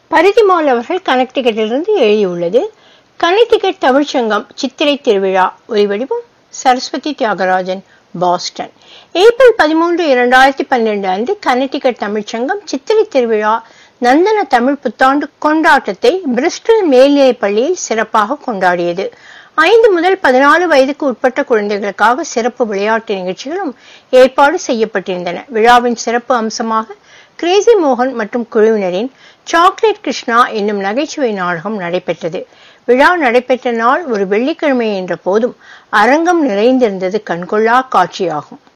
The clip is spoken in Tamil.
பரிதிமால் அவர்கள் கனெக்டிகட்டிலிருந்து எழுதியுள்ளது கனெக்டிகட் தமிழ்ச்சங்கம் சித்திரை திருவிழா ஒலிவடிவம் சரஸ்வதி தியாகராஜன் பாஸ்டன் ஏப்ரல் பதிமூன்று இரண்டாயிரத்தி பன்னிரண்டு அன்று கனெக்டிகட் தமிழ்ச்சங்கம் சித்திரை திருவிழா நந்தன தமிழ் புத்தாண்டு கொண்டாட்டத்தை பிரிஸ்டல் மேல்நிலைப் பள்ளியில் சிறப்பாக கொண்டாடியது ஐந்து முதல் பதினாலு வயதுக்கு உட்பட்ட குழந்தைகளுக்காக சிறப்பு விளையாட்டு நிகழ்ச்சிகளும் ஏற்பாடு செய்யப்பட்டிருந்தன விழாவின் சிறப்பு அம்சமாக கிரேசி மோகன் மற்றும் குழுவினரின் சாக்லேட் கிருஷ்ணா என்னும் நகைச்சுவை நாடகம் நடைபெற்றது விழா நடைபெற்ற நாள் ஒரு வெள்ளிக்கிழமை என்ற போதும் அரங்கம் நிறைந்திருந்தது கண்கொள்ளா காட்சியாகும்